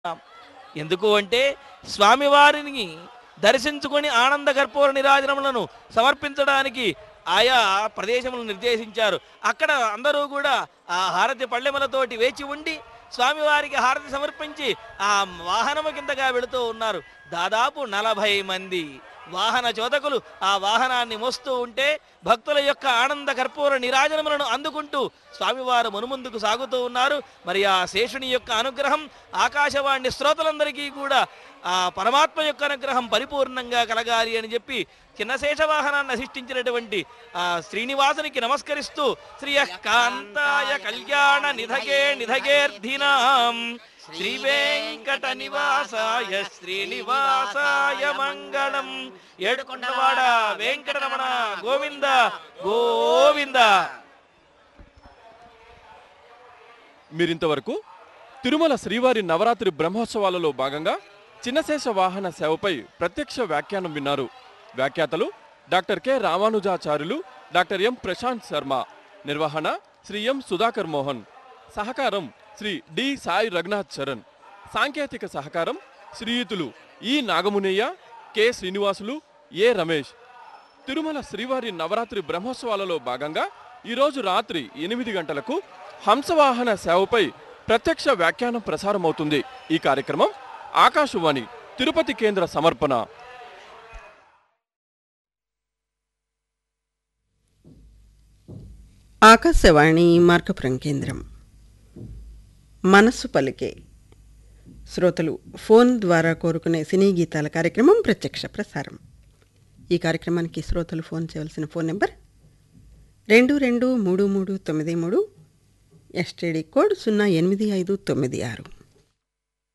ఎందుకు అంటే స్వామివారిని దర్శించుకొని ఆనంద కర్పూర నిరాజనములను సమర్పించడానికి ఆయా ప్రదేశములను నిర్దేశించారు అక్కడ అందరూ కూడా ఆ హారతి పళ్ళెములతోటి వేచి ఉండి స్వామివారికి హారతి సమర్పించి ఆ వాహనము కిందగా వెళుతూ ఉన్నారు దాదాపు నలభై మంది వాహన చోదకులు ఆ వాహనాన్ని మోస్తూ ఉంటే భక్తుల యొక్క ఆనంద కర్పూర నిరాజనములను అందుకుంటూ స్వామివారు మునుముందుకు సాగుతూ ఉన్నారు మరి ఆ శేషుని యొక్క అనుగ్రహం ఆకాశవాణి శ్రోతలందరికీ కూడా ఆ పరమాత్మ యొక్క అనుగ్రహం పరిపూర్ణంగా కలగాలి అని చెప్పి చిన్న శేషవాహనాన్ని అధిష్ఠించినటువంటి ఆ శ్రీనివాసునికి నమస్కరిస్తూ శ్రీ కాంతాయ కళ్యాణ నిధగే నిధగేర్ధినాం శ్రీ వెంకట నివాసాయ శ్రీనివాసాయ మంగళం ఏడుకొండవాడ వెంకటరమణ గోవింద గోవింద మీరింతవరకు తిరుమల శ్రీవారి నవరాత్రి బ్రహ్మోత్సవాలలో భాగంగా చిన్నశేష వాహన సేవపై ప్రత్యక్ష వ్యాఖ్యానం విన్నారు వ్యాఖ్యాతలు doctor K Ramanujacharyulu doctor M Prashanth Sharma నిర్వహణ శ్రీ ఎం సుధాకర్ మోహన్ సహకారం శ్రీ డి సాయి రఘునాథ్ చరణ్ సాంకేతిక సహకారం శ్రీయుతులు E Nagamunayya K Srinivasulu A Ramesh Tirumala శ్రీవారి నవరాత్రి బ్రహ్మోత్సవాలలో భాగంగా ఈరోజు రాత్రి ఎనిమిది గంటలకు హంసవాహన సేవపై ప్రత్యక్ష వ్యాఖ్యానం ప్రసారమవుతుంది ఈ కార్యక్రమం ఆకాశవాణి తిరుపతి కేంద్ర సమర్పణ ఆకాశవాణి మార్కపురం కేంద్రం మనస్సు పలికే శ్రోతలు ఫోన్ ద్వారా కోరుకునే సినీ గీతాల కార్యక్రమం ప్రత్యక్ష ప్రసారం ఈ కార్యక్రమానికి శ్రోతలు ఫోన్ చేయవలసిన ఫోన్ నెంబర్ రెండు రెండు మూడు మూడు తొమ్మిది మూడు ఎస్టీడీ కోడ్ సున్నా ఎనిమిది ఐదు తొమ్మిది ఆరు